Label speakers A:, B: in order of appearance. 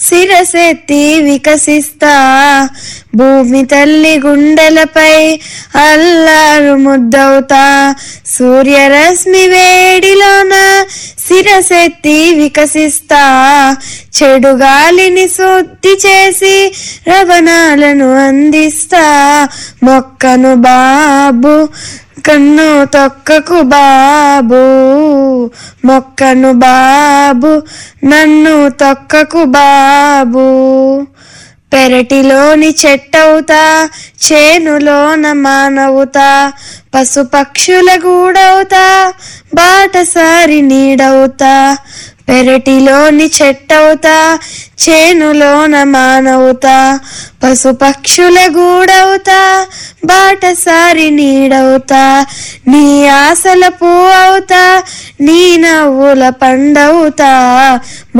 A: శిరసెత్తి వికసిస్తా భూమి తల్లి గుండెలపై అల్లారు ముద్దవుతా సూర్యరశ్మి వేడిలోన శిరసెత్తి వికసిస్తా చెడు గాలిని శుద్ధి చేసి రవణాలను అందిస్తా మొక్కను బాబు కన్ను తొక్కకు బాబు మొక్కను బాబు నన్ను తొక్కకు బాబు పెరటిలోని చెట్టవుతా చేనులోన మానవుతా పశుపక్షుల గూడవుతా బాటసారి నీడవుతా పెరటిలోని చెట్టవుతా చేనులోన మానవుతా పశుపక్షుల గూడవుతా బాటసారి నీడవుతా నీ ఆశల పూ అవుతా నీ నవ్వుల పండవుతా